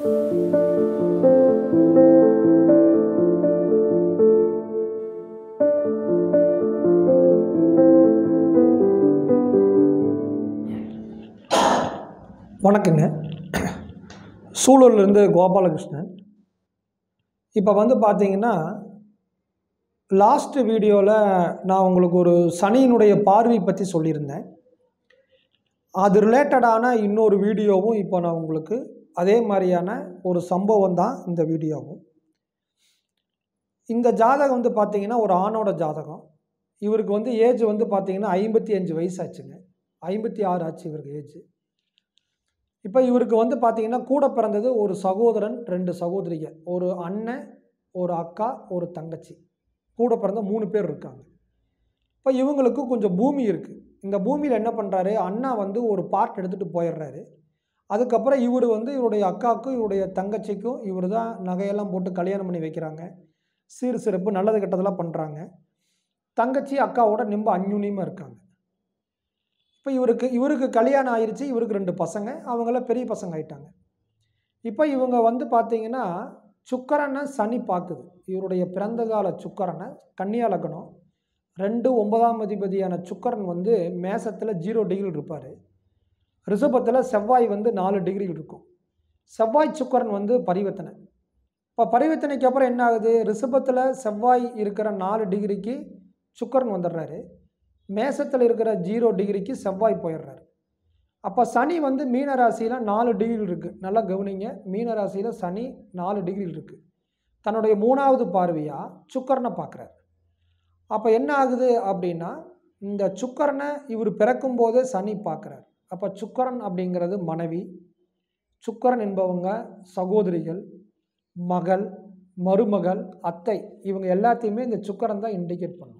வணக்கங்க சூலூர்லேருந்து கோபாலகிருஷ்ணன் இப்போ வந்து பார்த்தீங்கன்னா லாஸ்ட் வீடியோவில் நான் உங்களுக்கு ஒரு சனியினுடைய பார்வை பற்றி சொல்லியிருந்தேன் அது ரிலேட்டடான இன்னொரு வீடியோவும் இப்போ நான் உங்களுக்கு அதே மாதிரியான ஒரு சம்பவம் தான் இந்த வீடியோவும் இந்த ஜாதகம் வந்து பார்த்தீங்கன்னா ஒரு ஆணோட ஜாதகம் இவருக்கு வந்து ஏஜ் வந்து பார்த்தீங்கன்னா ஐம்பத்தி அஞ்சு வயசு ஆச்சுங்க ஐம்பத்தி ஆறு ஆச்சு இவருக்கு ஏஜ் இப்போ இவருக்கு வந்து பார்த்தீங்கன்னா கூட பிறந்தது ஒரு சகோதரன் ரெண்டு சகோதரிங்க ஒரு அண்ணன் ஒரு அக்கா ஒரு தங்கச்சி கூட பிறந்த மூணு பேர் இருக்காங்க இப்போ இவங்களுக்கு கொஞ்சம் பூமி இருக்குது இந்த பூமியில் என்ன பண்ணுறாரு அண்ணா வந்து ஒரு பார்ட் எடுத்துகிட்டு போயிடுறாரு அதுக்கப்புறம் இவர் வந்து இவருடைய அக்காவுக்கும் இவருடைய தங்கச்சிக்கும் இவர் தான் நகையெல்லாம் போட்டு கல்யாணம் பண்ணி வைக்கிறாங்க சீர் சிறப்பு நல்லது கெட்டதெல்லாம் பண்ணுறாங்க தங்கச்சி அக்காவோட ரொம்ப அந்யுன்யமாக இருக்காங்க இப்போ இவருக்கு இவருக்கு கல்யாணம் ஆயிடுச்சு இவருக்கு ரெண்டு பசங்க அவங்களாம் பெரிய பசங்க ஆயிட்டாங்க இப்போ இவங்க வந்து பார்த்தீங்கன்னா சுக்கரனை சனி பார்க்குது இவருடைய பிறந்த கால சுக்கரனை கன்னியா லக்னம் ரெண்டு ஒன்பதாம் அதிபதியான சுக்கரன் வந்து மேசத்தில் ஜீரோ டிகிரி இருப்பார் ரிஷபத்தில் செவ்வாய் வந்து நாலு டிகிரி இருக்கும் செவ்வாய் சுக்கரன் வந்து பரிவர்த்தனை இப்போ பரிவர்த்தனைக்கு அப்புறம் என்ன ஆகுது ரிஷபத்தில் செவ்வாய் இருக்கிற நாலு டிகிரிக்கு சுக்கரன் வந்துடுறாரு மேசத்தில் இருக்கிற ஜீரோ டிகிரிக்கு செவ்வாய் போயிடுறாரு அப்போ சனி வந்து மீன ராசியில் நாலு டிகிரி இருக்குது நல்லா கவனிங்க மீன ராசியில் சனி நாலு டிகிரி இருக்குது தன்னுடைய மூணாவது பார்வையாக சுக்கரனை பார்க்குறாரு அப்போ என்ன ஆகுது அப்படின்னா இந்த சுக்கரனை இவர் பிறக்கும் போதே சனி பார்க்குறாரு அப்போ சுக்கரன் அப்படிங்கிறது மனைவி சுக்கரன் என்பவங்க சகோதரிகள் மகள் மருமகள் அத்தை இவங்க எல்லாத்தையுமே இந்த சுக்கரன் தான் இண்டிகேட் பண்ணும்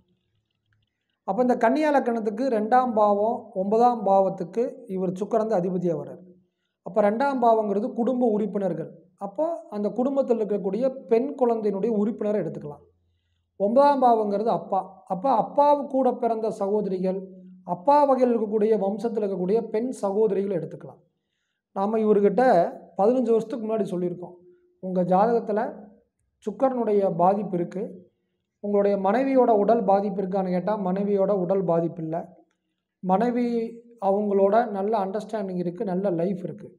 அப்போ இந்த கன்னியா லக்கணத்துக்கு ரெண்டாம் பாவம் ஒன்பதாம் பாவத்துக்கு இவர் சுக்கரன் தான் அதிபதியாக வர்றார் அப்போ ரெண்டாம் பாவங்கிறது குடும்ப உறுப்பினர்கள் அப்போ அந்த குடும்பத்தில் இருக்கக்கூடிய பெண் குழந்தையினுடைய உறுப்பினரை எடுத்துக்கலாம் ஒன்பதாம் பாவங்கிறது அப்பா அப்போ அப்பாவு கூட பிறந்த சகோதரிகள் அப்பா வகையில் இருக்கக்கூடிய வம்சத்தில் இருக்கக்கூடிய பெண் சகோதரிகளை எடுத்துக்கலாம் நாம் இவர்கிட்ட பதினஞ்சு வருஷத்துக்கு முன்னாடி சொல்லியிருக்கோம் உங்கள் ஜாதகத்தில் சுக்கரனுடைய பாதிப்பு இருக்குது உங்களுடைய மனைவியோட உடல் பாதிப்பு இருக்கான்னு கேட்டால் மனைவியோட உடல் பாதிப்பு இல்லை மனைவி அவங்களோட நல்ல அண்டர்ஸ்டாண்டிங் இருக்குது நல்ல லைஃப் இருக்குது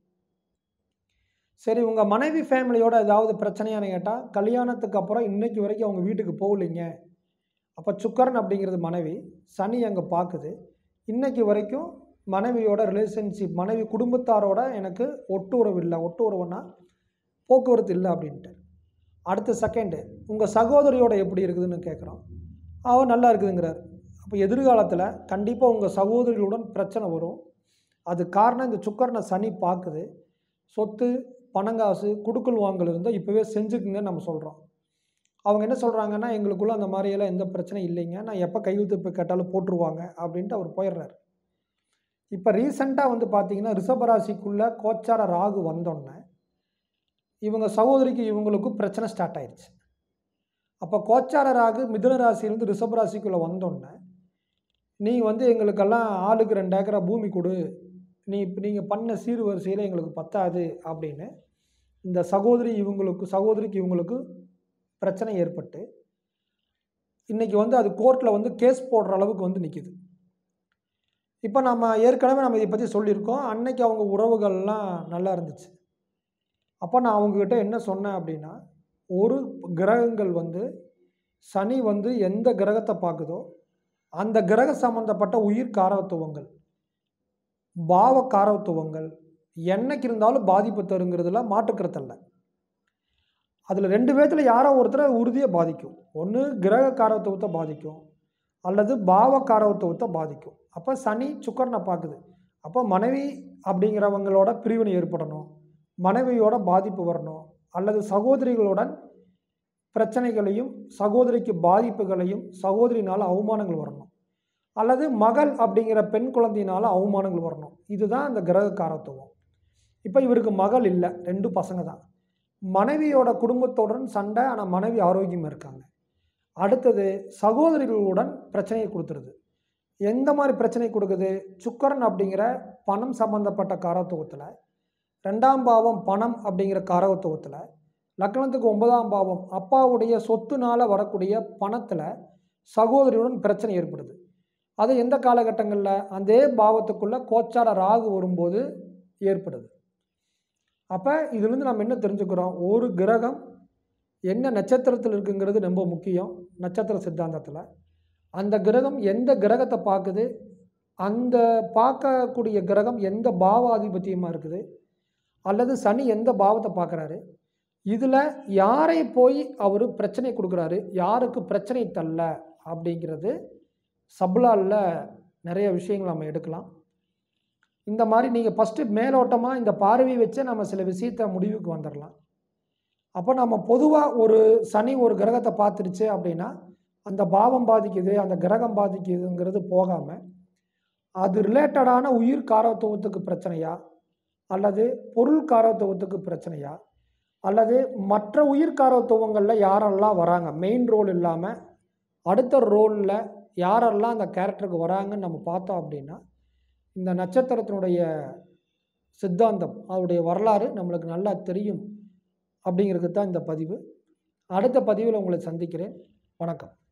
சரி உங்கள் மனைவி ஃபேமிலியோட ஏதாவது பிரச்சனையானு கேட்டால் கல்யாணத்துக்கு அப்புறம் இன்னைக்கு வரைக்கும் அவங்க வீட்டுக்கு போகலைங்க அப்போ சுக்கரன் அப்படிங்கிறது மனைவி சனி அங்கே பார்க்குது இன்னைக்கு வரைக்கும் மனைவியோட ரிலேஷன்ஷிப் மனைவி குடும்பத்தாரோட எனக்கு ஒட்டு உறவு இல்லை ஒட்டு உறவுன்னா போக்குவரத்து இல்லை அப்படின்ட்டு அடுத்த செகண்டு உங்கள் சகோதரியோட எப்படி இருக்குதுன்னு கேட்குறோம் அவன் நல்லா இருக்குதுங்கிறார் அப்போ எதிர்காலத்தில் கண்டிப்பாக உங்கள் சகோதரிகளுடன் பிரச்சனை வரும் அது காரணம் இந்த சுக்கரனை சனி பார்க்குது சொத்து பணங்காசு குடுக்கல் வாங்கல் இருந்தால் இப்போவே செஞ்சுக்குங்கன்னு நம்ம சொல்கிறோம் அவங்க என்ன சொல்கிறாங்கன்னா எங்களுக்குள்ளே அந்த மாதிரியெல்லாம் எந்த பிரச்சனையும் இல்லைங்க நான் எப்போ கையெழுத்து இப்போ கேட்டாலும் போட்டுருவாங்க அப்படின்ட்டு அவர் போயிடுறாரு இப்போ ரீசெண்டாக வந்து பார்த்தீங்கன்னா ரிஷபராசிக்குள்ளே கோச்சார ராகு வந்தோடனே இவங்க சகோதரிக்கு இவங்களுக்கும் பிரச்சனை ஸ்டார்ட் ஆயிடுச்சு அப்போ கோச்சார ராகு மிதுன ராசியிலேருந்து ரிஷப ராசிக்குள்ளே வந்தோடனே நீ வந்து எங்களுக்கெல்லாம் ஆளுக்கு ரெண்டு ஏக்கரா பூமி கொடு நீ இப்போ நீங்கள் பண்ண சீர்வரிசையில் எங்களுக்கு பத்தாது அப்படின்னு இந்த சகோதரி இவங்களுக்கு சகோதரிக்கு இவங்களுக்கு பிரச்சனை ஏற்பட்டு இன்றைக்கி வந்து அது கோர்ட்டில் வந்து கேஸ் போடுற அளவுக்கு வந்து நிற்கிது இப்போ நம்ம ஏற்கனவே நம்ம இதை பற்றி சொல்லியிருக்கோம் அன்னைக்கு அவங்க உறவுகள்லாம் நல்லா இருந்துச்சு அப்போ நான் அவங்கக்கிட்ட என்ன சொன்னேன் அப்படின்னா ஒரு கிரகங்கள் வந்து சனி வந்து எந்த கிரகத்தை பார்க்குதோ அந்த கிரக சம்பந்தப்பட்ட உயிர் காரத்துவங்கள் பாவ காரத்துவங்கள் என்னைக்கு இருந்தாலும் பாதிப்பு தருங்கிறதுல மாற்றுக்கிறதில்ல அதில் ரெண்டு பேர்த்தில் யாரோ ஒருத்தரை உறுதியாக பாதிக்கும் ஒன்று கிரக காரத்துவத்தை பாதிக்கும் அல்லது பாவ காரத்துவத்தை பாதிக்கும் அப்போ சனி சுக்கரனை பார்க்குது அப்போ மனைவி அப்படிங்கிறவங்களோட பிரிவினை ஏற்படணும் மனைவியோட பாதிப்பு வரணும் அல்லது சகோதரிகளுடன் பிரச்சனைகளையும் சகோதரிக்கு பாதிப்புகளையும் சகோதரினால் அவமானங்கள் வரணும் அல்லது மகள் அப்படிங்கிற பெண் குழந்தையினால் அவமானங்கள் வரணும் இதுதான் அந்த கிரக காரத்துவம் இப்போ இவருக்கு மகள் இல்லை ரெண்டு பசங்க தான் மனைவியோட குடும்பத்துடன் சண்டை ஆனால் மனைவி ஆரோக்கியமாக இருக்காங்க அடுத்தது சகோதரிகளுடன் பிரச்சனையை கொடுத்துருது எந்த மாதிரி பிரச்சனை கொடுக்குது சுக்கரன் அப்படிங்கிற பணம் சம்பந்தப்பட்ட காரத்துவத்தில் ரெண்டாம் பாவம் பணம் அப்படிங்கிற காரகத்துவத்தில் லக்னத்துக்கு ஒன்பதாம் பாவம் அப்பாவுடைய சொத்துனால் வரக்கூடிய பணத்தில் சகோதரியுடன் பிரச்சனை ஏற்படுது அது எந்த காலகட்டங்களில் அதே பாவத்துக்குள்ளே கோச்சார ராகு வரும்போது ஏற்படுது அப்போ இதுலேருந்து நம்ம என்ன தெரிஞ்சுக்கிறோம் ஒரு கிரகம் என்ன நட்சத்திரத்தில் இருக்குங்கிறது ரொம்ப முக்கியம் நட்சத்திர சித்தாந்தத்தில் அந்த கிரகம் எந்த கிரகத்தை பார்க்குது அந்த பார்க்கக்கூடிய கிரகம் எந்த பாவாதிபத்தியமாக இருக்குது அல்லது சனி எந்த பாவத்தை பார்க்குறாரு இதில் யாரை போய் அவர் பிரச்சனை கொடுக்குறாரு யாருக்கு பிரச்சனை தள்ள அப்படிங்கிறது சப்ளாலில் நிறைய விஷயங்கள் நம்ம எடுக்கலாம் இந்த மாதிரி நீங்கள் ஃபஸ்ட்டு மேலோட்டமாக இந்த பார்வை வச்சே நம்ம சில விஷயத்த முடிவுக்கு வந்துடலாம் அப்போ நம்ம பொதுவாக ஒரு சனி ஒரு கிரகத்தை பார்த்துருச்சு அப்படின்னா அந்த பாவம் பாதிக்குது அந்த கிரகம் பாதிக்குதுங்கிறது போகாமல் அது ரிலேட்டடான உயிர் காரத்துவத்துக்கு பிரச்சனையா அல்லது பொருள் காரத்துவத்துக்கு பிரச்சனையா அல்லது மற்ற உயிர் காரத்துவங்களில் யாரெல்லாம் வராங்க மெயின் ரோல் இல்லாமல் அடுத்த ரோலில் யாரெல்லாம் அந்த கேரக்டருக்கு வராங்கன்னு நம்ம பார்த்தோம் அப்படின்னா இந்த நட்சத்திரத்தினுடைய சித்தாந்தம் அவருடைய வரலாறு நம்மளுக்கு நல்லா தெரியும் அப்படிங்கிறது தான் இந்த பதிவு அடுத்த பதிவில் உங்களை சந்திக்கிறேன் வணக்கம்